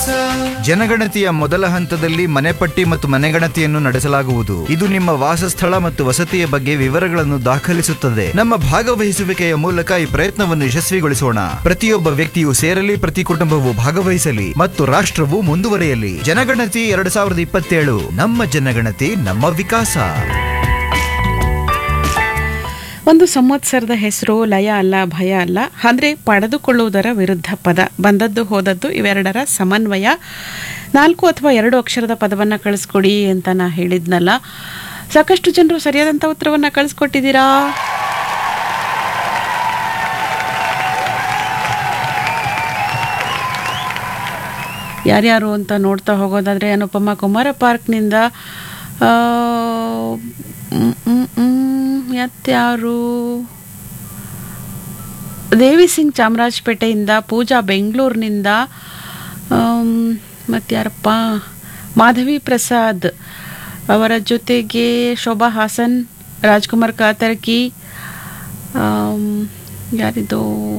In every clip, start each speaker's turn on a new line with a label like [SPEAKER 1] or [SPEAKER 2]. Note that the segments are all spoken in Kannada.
[SPEAKER 1] ಜನಗಣತಿಯ ಮೊದಲ ಹಂತದಲ್ಲಿ ಮನೆಪಟ್ಟಿ ಮತ್ತು ಮನೆಗಣತಿಯನ್ನು ನಡೆಸಲಾಗುವುದು ಇದು ನಿಮ್ಮ ವಾಸಸ್ಥಳ ಮತ್ತು ವಸತಿಯ ಬಗ್ಗೆ ವಿವರಗಳನ್ನು ದಾಖಲಿಸುತ್ತದೆ ನಮ್ಮ ಭಾಗವಹಿಸುವಿಕೆಯ ಮೂಲಕ ಈ ಪ್ರಯತ್ನವನ್ನು ಯಶಸ್ವಿಗೊಳಿಸೋಣ ಪ್ರತಿಯೊಬ್ಬ ವ್ಯಕ್ತಿಯು ಸೇರಲಿ ಪ್ರತಿ ಕುಟುಂಬವು ಭಾಗವಹಿಸಲಿ ಮತ್ತು ರಾಷ್ಟ್ರವು ಮುಂದುವರಿಯಲಿ ಜನಗಣತಿ ಎರಡು ಸಾವಿರದ ಇಪ್ಪತ್ತೇಳು ನಮ್ಮ ಜನಗಣತಿ ನಮ್ಮ ವಿಕಾಸ
[SPEAKER 2] ಒಂದು ಸಂವತ್ಸರದ ಹೆಸರು ಲಯ ಅಲ್ಲ ಭಯ ಅಲ್ಲ ಅಂದರೆ ಪಡೆದುಕೊಳ್ಳುವುದರ ವಿರುದ್ಧ ಪದ ಬಂದದ್ದು ಹೋದದ್ದು ಇವೆರಡರ ಸಮನ್ವಯ ನಾಲ್ಕು ಅಥವಾ ಎರಡು ಅಕ್ಷರದ ಪದವನ್ನು ಕಳಿಸ್ಕೊಡಿ ಅಂತ ನಾ ಹೇಳಿದ್ನಲ್ಲ ಸಾಕಷ್ಟು ಜನರು ಸರಿಯಾದಂಥ ಉತ್ತರವನ್ನು ಕಳಿಸ್ಕೊಟ್ಟಿದ್ದೀರಾ ಯಾರ್ಯಾರು ಅಂತ ನೋಡ್ತಾ ಹೋಗೋದಾದ್ರೆ ಅನುಪಮ ಕುಮಾರ ಪಾರ್ಕ್ನಿಂದ ಆ, ಮ್, ಮ್, ಮ್, ಮತ್ಯಾರು ದೇವಿ ಸಿಂಗ್ ಚಾಮರಾಜಪೇಟೆಯಿಂದ ಪೂಜಾ ಬೆಂಗಳೂರಿನಿಂದ ಆಮ್, ಮತ್ಯಾರಪ್ಪ ಮಾಧವಿ ಪ್ರಸಾದ್ ಅವರ ಜೊತೆಗೆ ಶೋಭಾ ಹಾಸನ್ ರಾಜ್ಕುಮಾರ್ ಕಾತರ್ಕಿ ಆಮ್, ಯಾರಿದು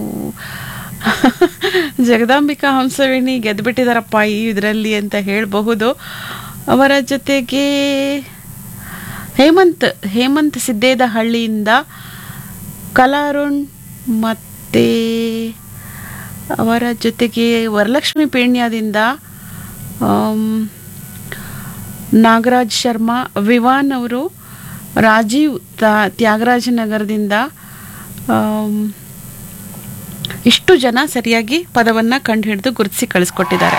[SPEAKER 2] ಜಗದಾಂಬಿಕಾ ಹಂಸವೇಣಿ ಗೆದ್ದುಬಿಟ್ಟಿದಾರಪ್ಪ ಈ ಇದರಲ್ಲಿ ಅಂತ ಹೇಳಬಹುದು ಅವರ ಜೊತೆಗೆ ಹೇಮಂತ್ ಹೇಮಂತ್ ಸಿದ್ದೇದಹಳ್ಳಿಯಿಂದ ಕಲಾರುಣ್ ಮತ್ತೆ ಅವರ ಜೊತೆಗೆ ವರಲಕ್ಷ್ಮಿ ಪೇಣ್ಯದಿಂದ ಆಮ್, ನಾಗರಾಜ್ ಶರ್ಮಾ ವಿವಾನ್ ಅವರು ರಾಜೀವ್ ತಾ- ತ್ಯಾಗರಾಜನಗರದಿಂದ ಆಮ್, ಇಷ್ಟು ಜನ ಸರಿಯಾಗಿ ಪದವನ್ನು ಕಂಡುಹಿಡಿದು ಗುರುತಿಸಿ ಕಳಿಸ್ಕೊಟ್ಟಿದ್ದಾರೆ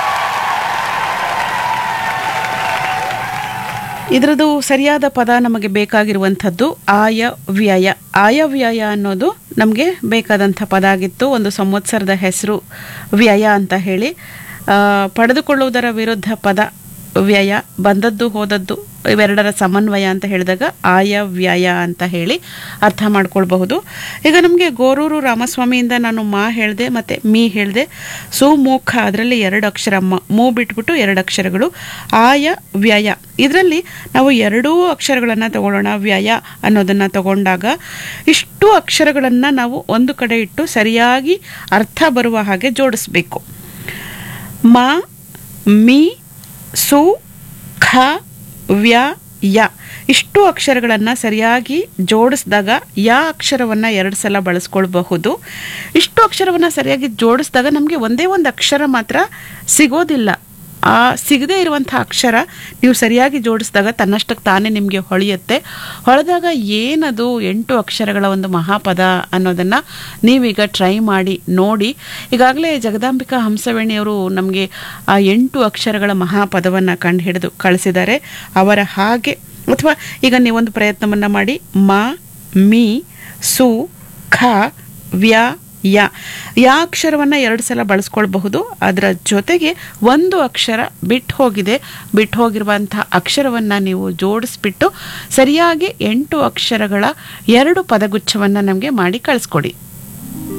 [SPEAKER 2] ಇದರದು ಸರಿಯಾದ ಪದ ನಮಗೆ ಬೇಕಾಗಿರುವಂಥದ್ದು ಆಯವ್ಯಯ ಆಯವ್ಯಯ ಅನ್ನೋದು ನಮಗೆ ಬೇಕಾದಂಥ ಪದ ಆಗಿತ್ತು ಒಂದು ಸಂವತ್ಸರದ ಹೆಸರು ವ್ಯಯ ಅಂತ ಹೇಳಿ ಆ, ಪಡೆದುಕೊಳ್ಳುವುದರ ವಿರುದ್ಧ ಪದ ವ್ಯಯ ಬಂದದ್ದು ಹೋದದ್ದು ಇವೆರಡರ ಸಮನ್ವಯ ಅಂತ ಹೇಳಿದಾಗ ಆಯವ್ಯಯ ಅಂತ ಹೇಳಿ ಅರ್ಥ ಮಾಡ್ಕೊಳ್ಬಹುದು ಈಗ ನಮಗೆ ಗೋರೂರು ರಾಮಸ್ವಾಮಿಯಿಂದ ನಾನು ಮಾ ಹೇಳಿದೆ ಮತ್ತು ಮೀ ಹೇಳಿದೆ ಸುಮುಖ ಅದರಲ್ಲಿ ಎರಡು ಅಕ್ಷರ ಮ ಮೂ ಬಿಟ್ಬಿಟ್ಟು ಎರಡು ಅಕ್ಷರಗಳು ಆಯ ವ್ಯಯ ಇದರಲ್ಲಿ ನಾವು ಎರಡೂ ಅಕ್ಷರಗಳನ್ನು ತಗೊಳ್ಳೋಣ ವ್ಯಯ ಅನ್ನೋದನ್ನು ತಗೊಂಡಾಗ ಇಷ್ಟು ಅಕ್ಷರಗಳನ್ನು ನಾವು ಒಂದು ಕಡೆ ಇಟ್ಟು ಸರಿಯಾಗಿ ಅರ್ಥ ಬರುವ ಹಾಗೆ ಜೋಡಿಸ್ಬೇಕು ಮ ಮಿ ಸು ಖ ವ್ಯ ಯ ಇಷ್ಟು ಅಕ್ಷರಗಳನ್ನು ಸರಿಯಾಗಿ ಜೋಡಿಸಿದಾಗ ಯ ಅಕ್ಷರವನ್ನು ಎರಡು ಸಲ ಬಳಸ್ಕೊಳ್ಬಹುದು ಇಷ್ಟು ಅಕ್ಷರವನ್ನು ಸರಿಯಾಗಿ ಜೋಡಿಸಿದಾಗ ನಮಗೆ ಒಂದೇ ಒಂದು ಅಕ್ಷರ ಮಾತ್ರ ಸಿಗೋದಿಲ್ಲ ಆ ಸಿಗದೇ ಇರುವಂಥ ಅಕ್ಷರ ನೀವು ಸರಿಯಾಗಿ ಜೋಡಿಸಿದಾಗ ತನ್ನಷ್ಟಕ್ಕೆ ತಾನೇ ನಿಮಗೆ ಹೊಳೆಯುತ್ತೆ ಹೊಳೆದಾಗ ಏನದು ಎಂಟು ಅಕ್ಷರಗಳ ಒಂದು ಮಹಾಪದ ಅನ್ನೋದನ್ನು ನೀವೀಗ ಟ್ರೈ ಮಾಡಿ ನೋಡಿ ಈಗಾಗಲೇ ಜಗದಾಂಬಿಕಾ ಹಂಸವೇಣಿಯವರು ನಮಗೆ ಆ ಎಂಟು ಅಕ್ಷರಗಳ ಮಹಾಪದವನ್ನು ಕಂಡು ಹಿಡಿದು ಕಳಿಸಿದ್ದಾರೆ ಅವರ ಹಾಗೆ ಅಥವಾ ಈಗ ನೀವೊಂದು ಪ್ರಯತ್ನವನ್ನು ಮಾಡಿ ಮ ಮಿ ಸು ಖ ವ್ಯ ಯ ಯಾ ಅಕ್ಷರವನ್ನು ಎರಡು ಸಲ ಬಳಸ್ಕೊಳ್ಬಹುದು ಅದರ ಜೊತೆಗೆ ಒಂದು ಅಕ್ಷರ ಬಿಟ್ಟು ಹೋಗಿದೆ ಬಿಟ್ಟು ಹೋಗಿರುವಂಥ ಅಕ್ಷರವನ್ನು ನೀವು ಜೋಡಿಸ್ಬಿಟ್ಟು ಸರಿಯಾಗಿ ಎಂಟು ಅಕ್ಷರಗಳ ಎರಡು ಪದಗುಚ್ಛವನ್ನು ನಮಗೆ ಮಾಡಿ ಕಳಿಸ್ಕೊಡಿ